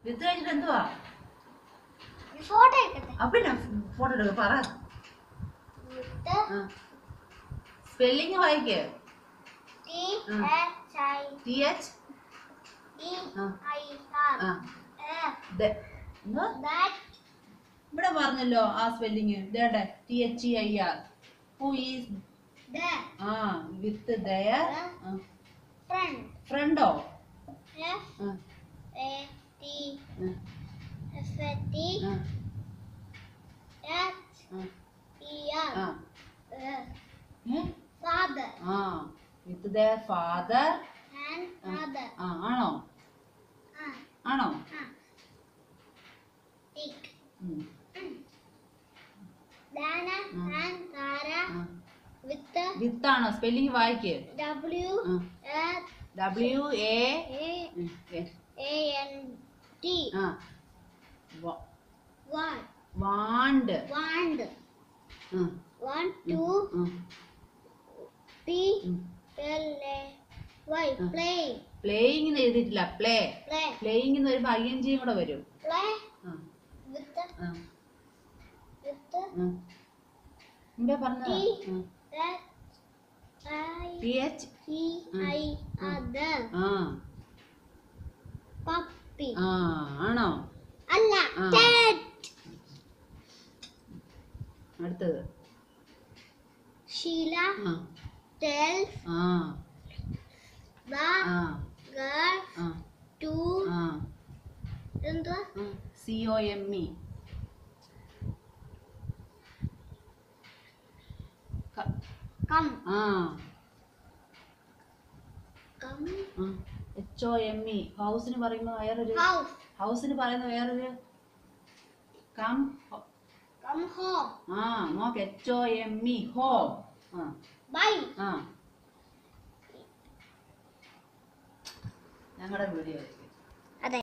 വിത്ത് കഴിഞ്ഞിട്ട് എന്തുവാ ഫോട്ടോ എടുക്കട്ടെ ആ പിന്നെ ഫോട്ടോ എടുക്ക പറ വിത്ത് സ്പെല്ലിങ് വായിക്ക് ടി ഉം. H I T H D ആ. ഐ ആർ ആ എഫ് ദ- എന്താ? ദാറ്റ് ഇവിടെ പറഞ്ഞല്ലോ ആ സ്പെല്ലിങ് ഇതേടെ T H E I R who is the ആ വിത്ത് ദയർ ഫ്രണ്ട് ഫ്രണ്ടോ F A T F A T H E R ആ ഫാദർ ആ with their father and mother ആ ആണോ ആ ആണോ ആ ടിക്ക് ഉം. ദാന ഉം. ആൻഡ് താര ആ. വിത്ത് വിത്താണോ സ്പെല്ലിങ് വായിക്ക് W H W A A A N T ആ one want want one to P L A Y play playing എഴുതിയിട്ടില്ല പ്ലേ പ്ലേ പ്ലേയിങ് എന്ന് വരുമ്പോ ഐ എൻ ജിയും കൂടെ വരും പ്ലേ ആ, വിത്ത് ആ, വിത്ത് ആ. മുമ്പേ പറഞ്ഞതാ T H I T H E I other ആ പപ്പി ആ ആണോ അല്ല ആ. ടെറ്റ് അടുത്തത് ഷീല ആ tells ആ the ആ girl ആ to ആ എന്തുവാ C O M E come ആ come H O M E ഹൗസിന് പറയുമ്പോൾ വേറൊരു house ഹൗസിന് പറയുന്ന വേറൊരു കം come home ആ നോക്ക് H O M E home ആ bye ആ ഞങ്ങളുടെ വീഡിയോ